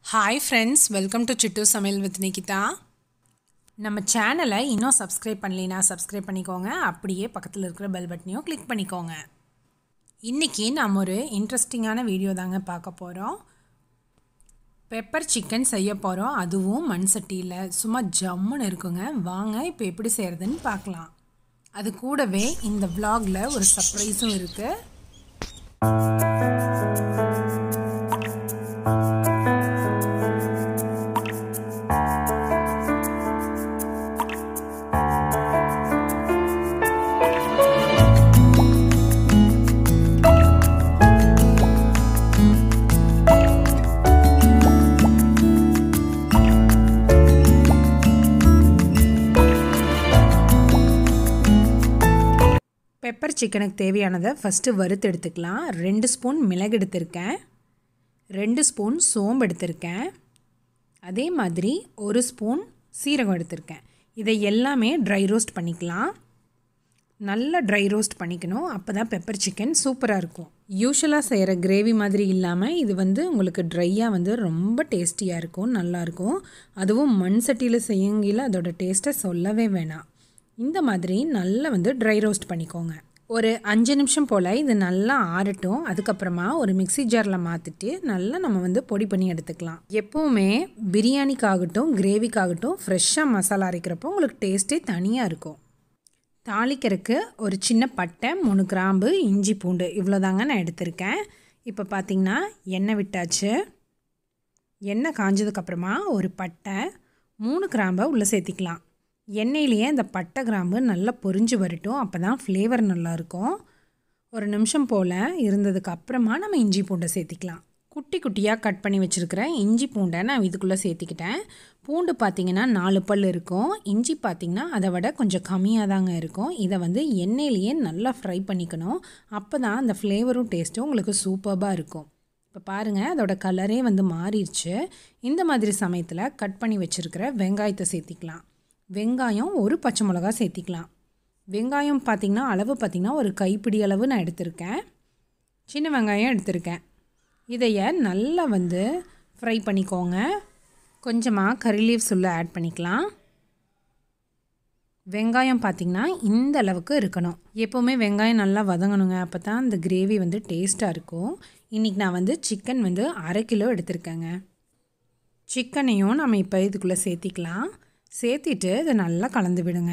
hi friends welcome to Chittu சமையல் with Nikita நம்ம சேனலை இன்னும் சப்ஸ்கிரைப் பண்ணலைன்னா சப்ஸ்கிரைப் பண்ணிக்கோங்க அப்படியே பக்கத்தில் இருக்கிற பெல் பட்டனையும் கிளிக் பண்ணிக்கோங்க இன்றைக்கி நம்ம ஒரு இன்ட்ரெஸ்டிங்கான வீடியோ தாங்க பார்க்க போகிறோம் பெப்பர் சிக்கன் செய்ய போகிறோம் அதுவும் மண் சட்டியில் சும்மா ஜம்முன்னு இருக்குங்க வாங்க இப்போ எப்படி செய்கிறதுன்னு பார்க்கலாம் அது கூடவே இந்த vlogல ஒரு சர்ப்ரைஸும் இருக்குது பெப்பர் சிக்கனுக்கு தேவையானதை ஃபஸ்ட்டு வறுத்து எடுத்துக்கலாம் ரெண்டு ஸ்பூன் மிளகு எடுத்திருக்கேன் ரெண்டு ஸ்பூன் சோம்பு எடுத்திருக்கேன் அதே மாதிரி ஒரு ஸ்பூன் சீரகம் எடுத்திருக்கேன் இதை எல்லாமே ட்ரை ரோஸ்ட் பண்ணிக்கலாம் நல்லா ட்ரை ரோஸ்ட் பண்ணிக்கணும் அப்போ தான் பெப்பர் சிக்கன் சூப்பராக இருக்கும் யூஸ்வலாக செய்கிற கிரேவி மாதிரி இல்லாமல் இது வந்து உங்களுக்கு ட்ரையாக வந்து ரொம்ப டேஸ்டியாக இருக்கும் நல்லாயிருக்கும் அதுவும் மண் சட்டியில் செய்யுங்கில அதோட டேஸ்ட்டை சொல்லவே வேணாம் இந்த மாதிரி நல்லா வந்து ட்ரை ரோஸ்ட் பண்ணிக்கோங்க ஒரு அஞ்சு நிமிஷம் போல் இது நல்லா ஆறட்டும் அதுக்கப்புறமா ஒரு மிக்ஸி ஜாரில் மாற்றிட்டு நல்லா நம்ம வந்து பொடி பண்ணி எடுத்துக்கலாம் எப்போவுமே பிரியாணிக்காகட்டும் கிரேவிக்காகட்டும் ஃப்ரெஷ்ஷாக மசாலா அரைக்கிறப்போ உங்களுக்கு டேஸ்ட்டே தனியாக இருக்கும் தாளிக்கிறதுக்கு ஒரு சின்ன பட்டை மூணு கிராம்பு இஞ்சி பூண்டு இவ்வளோதாங்க நான் எடுத்திருக்கேன் இப்போ பார்த்தீங்கன்னா எண்ணெய் விட்டாச்சு எண்ணெய் காஞ்சதுக்கப்புறமா ஒரு பட்டை மூணு கிராம்பை உள்ளே சேர்த்திக்கலாம் எண்ணெயிலேயே இந்த பட்டை கிராம்பு நல்லா பொரிஞ்சு வரட்டும் அப்போ தான் ஃப்ளேவர் நல்லாயிருக்கும் ஒரு நிமிஷம் போல் இருந்ததுக்கு அப்புறமா நம்ம இஞ்சி பூண்டை சேர்த்திக்கலாம் குட்டி குட்டியாக கட் பண்ணி வச்சுருக்கிற இஞ்சி பூண்டை நான் இதுக்குள்ளே சேர்த்திக்கிட்டேன் பூண்டு பார்த்திங்கன்னா நாலு பல் இருக்கும் இஞ்சி பார்த்திங்கன்னா அதை விட கொஞ்சம் கம்மியாக தாங்க இருக்கும் இதை வந்து எண்ணெயிலேயே நல்லா ஃப்ரை பண்ணிக்கணும் அப்போ தான் அந்த ஃப்ளேவரும் டேஸ்ட்டும் உங்களுக்கு சூப்பராக இருக்கும் இப்போ பாருங்கள் அதோட கலரே வந்து மாறிடுச்சு இந்த மாதிரி சமயத்தில் கட் பண்ணி வச்சுருக்கிற வெங்காயத்தை சேர்த்திக்கலாம் வெங்காயம் ஒரு பச்சை மிளகா சேர்த்திக்கலாம் வெங்காயம் பார்த்திங்கன்னா அளவு பார்த்திங்கன்னா ஒரு கைப்பிடி அளவு நான் எடுத்திருக்கேன் சின்ன வெங்காயம் எடுத்திருக்கேன் இதைய நல்லா வந்து ஃப்ரை பண்ணிக்கோங்க கொஞ்சமாக கறி லீவ்ஸ் உள்ள ஆட் பண்ணிக்கலாம் வெங்காயம் பார்த்திங்கன்னா இந்த அளவுக்கு இருக்கணும் எப்போவுமே வெங்காயம் நல்லா வதங்கணுங்க அப்போ தான் அந்த கிரேவி வந்து டேஸ்ட்டாக இருக்கும் இன்றைக்கி நான் வந்து சிக்கன் வந்து அரை கிலோ எடுத்திருக்கேங்க சிக்கனையும் நம்ம இப்போ இதுக்குள்ளே சேர்த்திக்கலாம் சேர்த்திட்டு இதை நல்லா கலந்து விடுங்க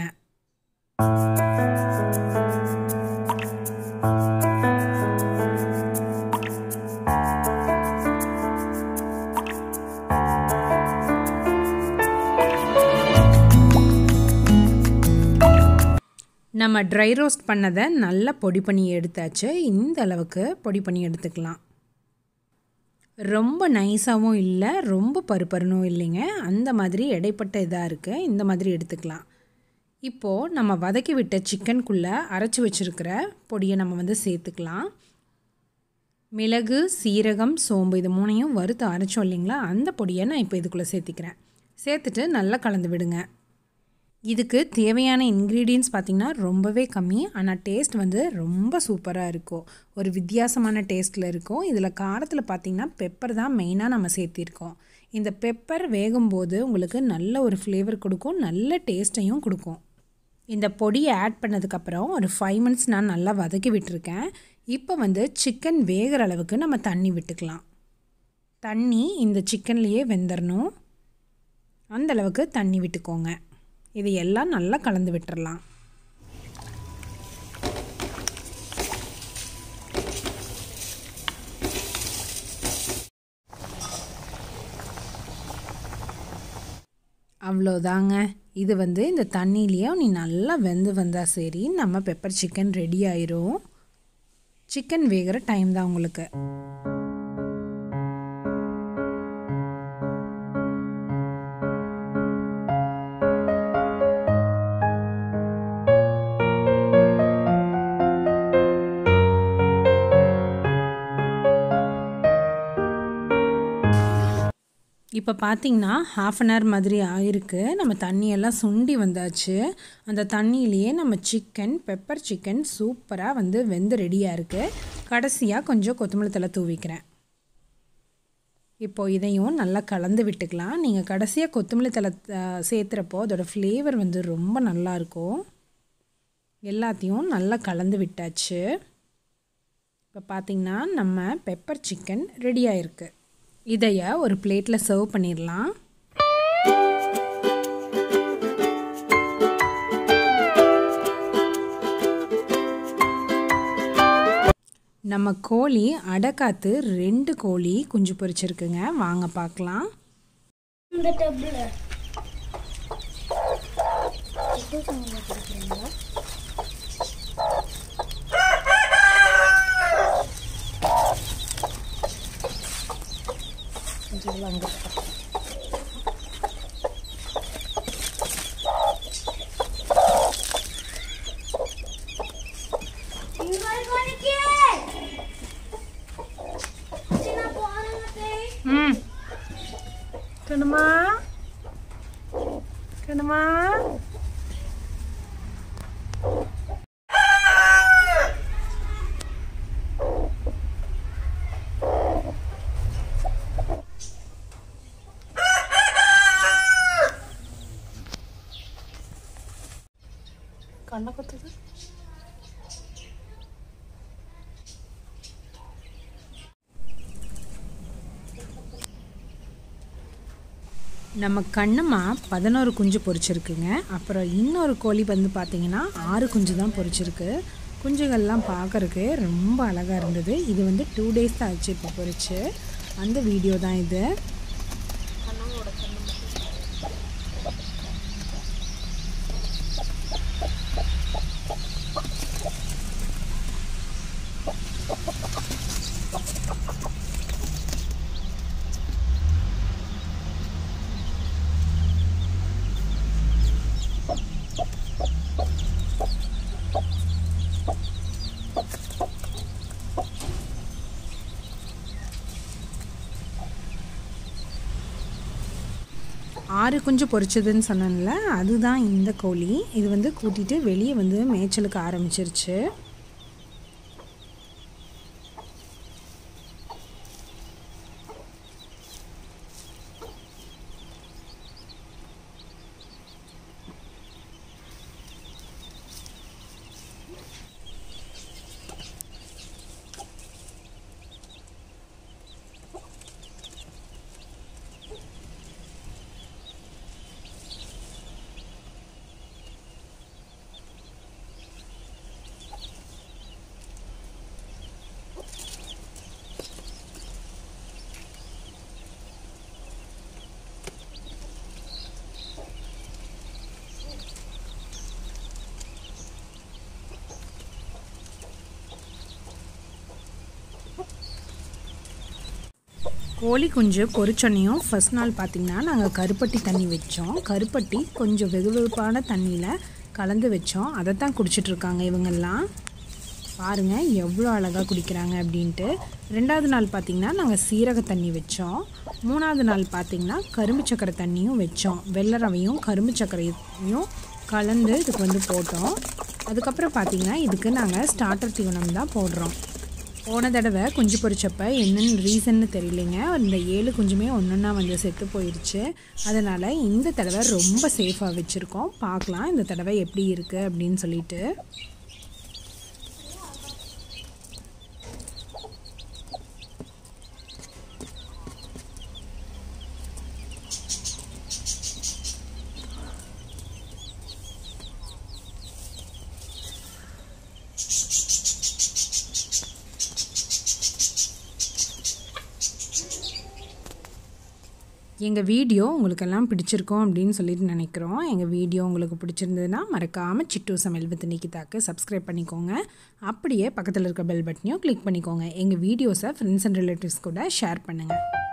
நம்ம ட்ரை ரோஸ்ட் பண்ணதை நல்லா பொடி பண்ணி எடுத்தாச்சு இந்த அளவுக்கு பொடி பண்ணி எடுத்துக்கலாம் ரொம்ப நைஸாகவும் இல்லை ரொம்ப பருப்பருனும் இல்லைங்க அந்த மாதிரி இடைப்பட்ட இதாக இருக்குது இந்த மாதிரி எடுத்துக்கலாம் இப்போது நம்ம வதக்கி விட்ட சிக்கனுக்குள்ளே அரைச்சி வச்சுருக்கிற பொடியை நம்ம வந்து சேர்த்துக்கலாம் மிளகு சீரகம் சோம்பு இது மூணையும் வறுத்து அரைச்சோம் இல்லைங்களா அந்த பொடியை நான் இப்போ இதுக்குள்ளே சேர்த்திக்கிறேன் சேர்த்துட்டு நல்லா கலந்து விடுங்க இதுக்கு தேவையான இன்க்ரீடியன்ஸ் பார்த்திங்கன்னா ரொம்பவே கம்மி ஆனால் டேஸ்ட் வந்து ரொம்ப சூப்பராக இருக்கும் ஒரு வித்தியாசமான டேஸ்ட்டில் இருக்கும் இதில் காரத்தில் பார்த்திங்கன்னா பெப்பர் தான் மெயினாக நம்ம சேர்த்திருக்கோம் இந்த பெப்பர் வேகும்போது உங்களுக்கு நல்ல ஒரு ஃப்ளேவர் கொடுக்கும் நல்ல டேஸ்ட்டையும் கொடுக்கும் இந்த பொடியை ஆட் பண்ணதுக்கப்புறம் ஒரு ஃபைவ் மினிட்ஸ் நான் நல்லா வதக்கி விட்டுருக்கேன் இப்போ வந்து சிக்கன் வேகிற அளவுக்கு நம்ம தண்ணி விட்டுக்கலாம் தண்ணி இந்த சிக்கன்லேயே வெந்துடணும் அந்தளவுக்கு தண்ணி விட்டுக்கோங்க இது எல்லாம் நல்லா கலந்து விட்டுறலாம் அவ்வளோதாங்க இது வந்து இந்த தண்ணியிலையே நீ நல்லா வெந்து வந்தால் சரி நம்ம பெப்பர் சிக்கன் ரெடி ஆயிரும் சிக்கன் வேகிற டைம் தான் உங்களுக்கு இப்போ பார்த்தீங்கன்னா ஹாஃப் அன் ஹவர் மாதிரி ஆயிருக்கு நம்ம தண்ணியெல்லாம் சுண்டி வந்தாச்சு அந்த தண்ணியிலேயே நம்ம சிக்கன் பெப்பர் சிக்கன் சூப்பராக வந்து வெந்து ரெடியாக இருக்குது கடைசியாக கொஞ்சம் கொத்தமல்லி தலை தூவிக்கிறேன் இப்போ இதையும் நல்லா கலந்து விட்டுக்கலாம் நீங்கள் கடைசியாக கொத்தமல்லி தலை அஹ், சேர்த்துறப்போ அதோடய ஃப்ளேவர் வந்து ரொம்ப நல்லாயிருக்கும் எல்லாத்தையும் நல்லா கலந்து விட்டாச்சு இப்போ பார்த்தீங்கன்னா நம்ம பெப்பர் சிக்கன் ரெடி ஆயிருக்கு இதைய ஒரு பிளேட்டில் சர்வ் பண்ணிடலாம் நம்ம கோழி அடைக்காத்து ரெண்டு கோழி குஞ்சு பொரிச்சிருக்குங்க வாங்க பார்க்கலாம் இந்த டேபிள் இது கொஞ்சம் கொடுக்குறீங்களா கொஞ்சம் வாங்க ம் கணுமா கணுமா கண்ணை கொத்துது நம்ம கண்ணம்மா பதினோரு குஞ்சு பொரிச்சிருக்குங்க அப்புறம் இன்னொரு கோழி வந்து பார்த்தீங்கன்னா ஆறு குஞ்சு தான் பொரிச்சிருக்கு குஞ்சுகள்லாம் பார்க்கறக்கு ரொம்ப அழகாக இருந்தது இது வந்து டூ டேஸ் தான் ஆச்சு இப்போ பொரிச்சு அந்த வீடியோ தான் இது ஆறு குஞ்சு பொரிச்சதுன்னு சொன்னேன்ல அதுதான் இந்த கோழி இது வந்து கூட்டிகிட்டு வெளியே வந்து மேய்ச்சலுக்கு ஆரம்பிச்சிருச்சு கோழி குஞ்சு பொரிச்சோன்னையும் ஃபர்ஸ்ட் நாள் பார்த்திங்கன்னா நாங்கள் கருப்பட்டி தண்ணி வச்சோம் கருப்பட்டி கொஞ்சம் வெதுவெதுப்பான தண்ணியில் கலந்து வச்சோம் அதை தான் குடிச்சிட்ருக்காங்க இவங்கெல்லாம் பாருங்கள் எவ்வளோ அழகாக குடிக்கிறாங்க அப்படின்ட்டு ரெண்டாவது நாள் பார்த்திங்கன்னா நாங்கள் சீரக தண்ணி வச்சோம் மூணாவது நாள் பார்த்திங்கன்னா கரும்பு சக்கரை தண்ணியும் வச்சோம் வெள்ளை ரவையும் கரும்பு சர்க்கரையும் கலந்து இதுக்கு வந்து போட்டோம் அதுக்கப்புறம் பார்த்திங்கன்னா இதுக்கு நாங்கள் ஸ்டார்டர் தீவனம் தான் போடுறோம் போன தடவை குஞ்சு பொரிச்சப்ப என்னென்னு ரீசன்னு தெரியலைங்க இந்த ஏழு குஞ்சுமே ஒன்றொன்னா வந்து செத்து போயிடுச்சு அதனால் இந்த தடவை ரொம்ப சேஃபாக வச்சுருக்கோம் பார்க்கலாம் இந்த தடவை எப்படி இருக்குது அப்படின்னு சொல்லிட்டு எங்கள் வீடியோ உங்களுக்கெல்லாம் பிடிச்சிருக்கோம் அப்படின்னு சொல்லிட்டு நினைக்கிறோம் எங்கள் வீடியோ உங்களுக்கு பிடிச்சிருந்ததுன்னா மறக்காமல் சிட்டு சமையல் வித் நிக்கிதாக்கு சப்ஸ்கிரைப் பண்ணிக்கோங்க அப்படியே பக்கத்தில் இருக்க பெல் பட்டனையும் கிளிக் பண்ணிக்கோங்க எங்கள் வீடியோஸை ஃப்ரெண்ட்ஸ் அண்ட் ரிலேட்டிவ்ஸ் கூட ஷேர் பண்ணுங்கள்